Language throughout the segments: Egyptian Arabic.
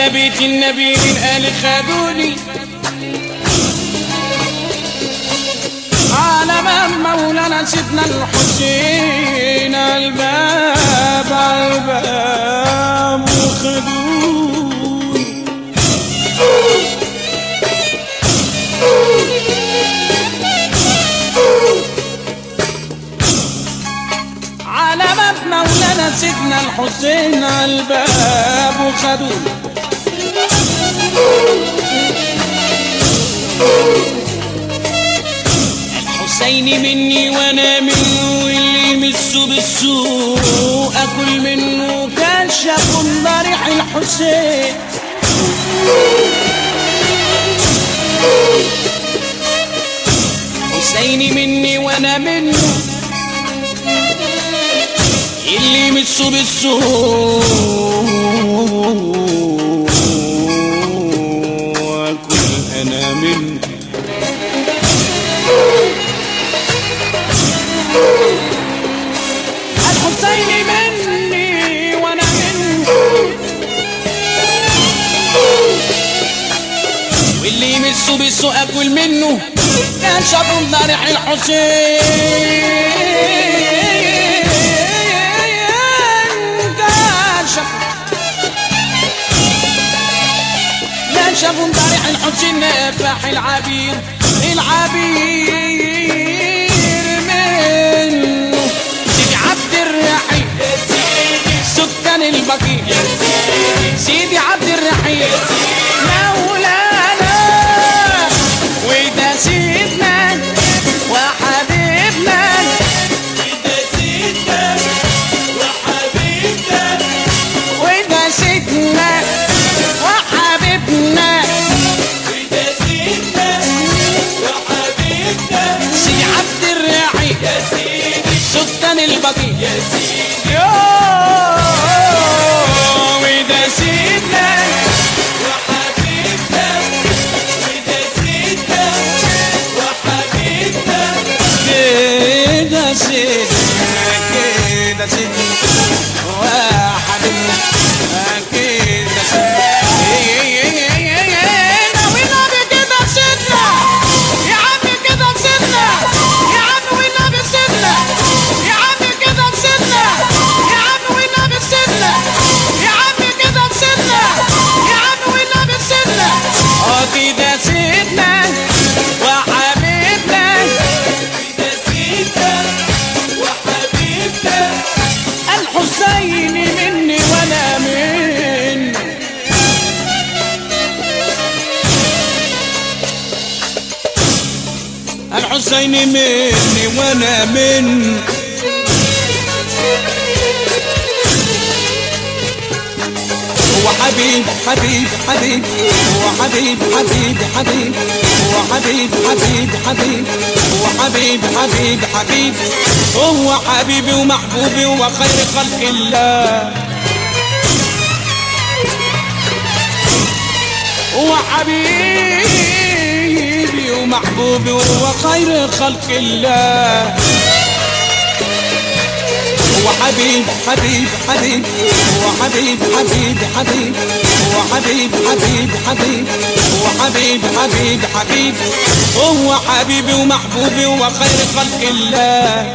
على بيت النبي الآل خدوني على باب مولانا سيدنا الحسين الباب الباب وخدوني على باب مولانا سيدنا الحسين الباب وخدوني الحسين مني وانا منه واللي يمسه بالسوء اكل منه كان شاف ضريح الحسين حسيني مني وانا منه اللي يمسه بالسوء واكل انا منه الحسين مني وانا منه واللي يمسه بالسوء اكل منه كان شاف ضريح الحسين كان شاف كان شاف ضريح الحسين نفاح العبير العبير منه سيدي عبد الرحيم سكان البقيع سيدي عبد الرحيم مولانا وده سيدنا وحبيبنا وده سيدنا وحبيبنا سيدي عبد الرحيم سلطان البقيع يو وده سيدنا كده سيدنا كده سيدنا وحبيبنا كده سيدنا والنبي كده سيدنا يا عم كده سيدنا يا عم والنبي سيدنا يا عم كده سيدنا يا عم والنبي سيدنا يا عم كده سيدنا يا عم والنبي سيدنا اه كده سيدنا وحبيبنا الحسين مني وانا منه الحسين مني وانا منه هو حبيب حبيب حبيب هو حبيب حبيب حبيب هو حبيب حبيب حبيب هو حبيب حبيب حبيب هو حبيبي ومحبوبي وخير خلق الله هو حبيبي ومحبوبي وهو خير خلق الله هو حبيب حبيب حبيب هو حبيب حبيب حبيب هو حبيب حبيب حبيب هو حبيب حبيب حبيب هو حبيبي ومحبوبي وخير خلق الله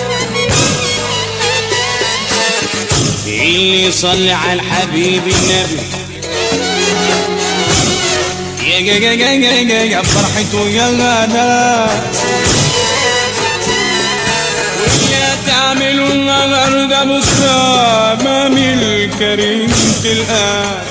اللي يصلي على الحبيب النبي يا يا يا يا يا يا يا فرحته يا ناس ويا تعملوا النهارده بالصمام الكريم الآن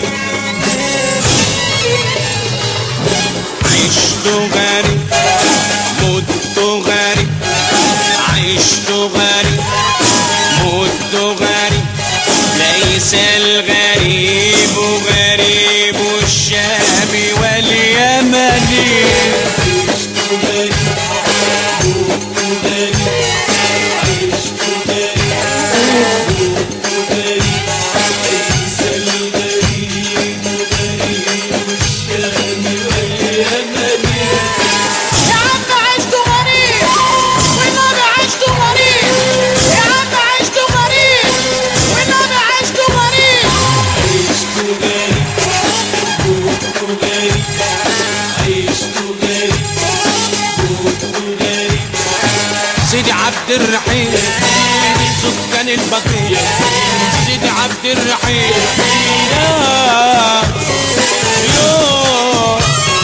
عشت غريب مت غريب عشت غريب مت غريب ليس الغريب غريب الشام واليمن يا عم عشت غريب والنبي عشت غريب يا عم عشت غريب والنبي عشت غريب فرحي يا يو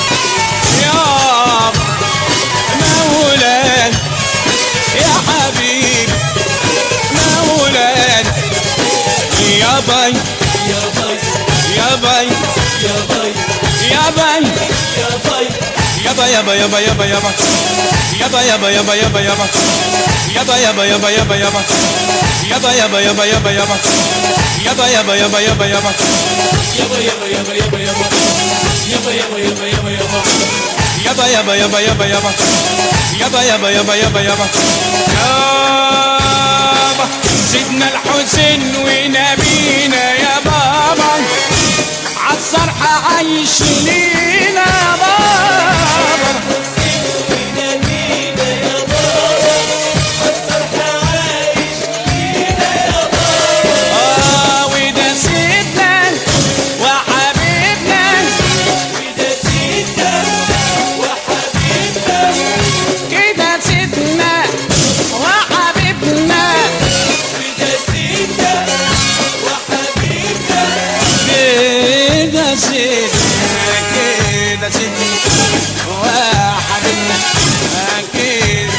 يا مولانا يا حبيب مولانا يا باي يا باي يا باي يا باي يا باي يا باي Yaba yaba yaba yaba yaba Yaba yaba yaba yaba yaba Yaba yaba yaba yaba yaba Yaba yaba yaba yaba yaba Yaba yaba yaba yaba yaba yaba yaba yaba yaba yaba yaba yaba yaba yaba yaba Yaba yaba yaba yaba yaba Yaba yaba yaba yaba yaba يابا سيدنا الحسين ونبينا يا بابا عالصرحة عايش لينا يا بابا نبينا يا بابا الفرحة عايش فينا يا بابا آه وده سيدنا وحبيبنا وده سيدنا وحبيبنا كده سيدنا وحبيبنا وده سيدنا وحبيبنا كده سيدنا كده سيدنا وحبيبنا كده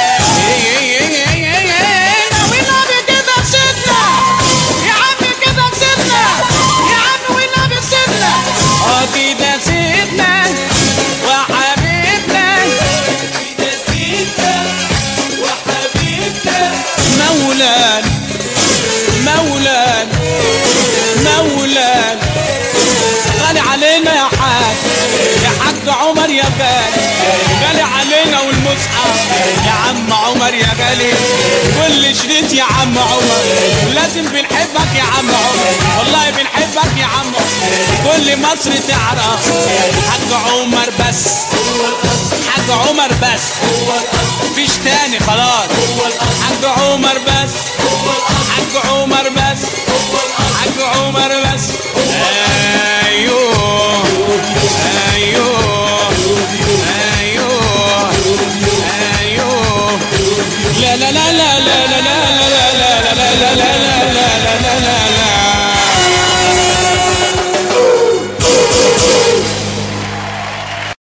سيدنا والنبي كده سيدنا يا عم كده سيدنا يا عم والنبي سيدنا اه كده سيدنا وحبيبنا وده سيدنا وحبيبنا مولان مولان مولان غالي علينا يا حاج يا حاج عمر يا غالي غالي علينا والمصحف يا عم عمر يا غالي كل شريط يا عم عمر لازم بنحبك يا عم عمر والله بنحبك يا عم عمر كل مصر تعرف حاج عمر بس حاج عمر بس مفيش تاني خلاص حاج عمر بس حاج عمر بس حاج عمر بس ايوه ايوه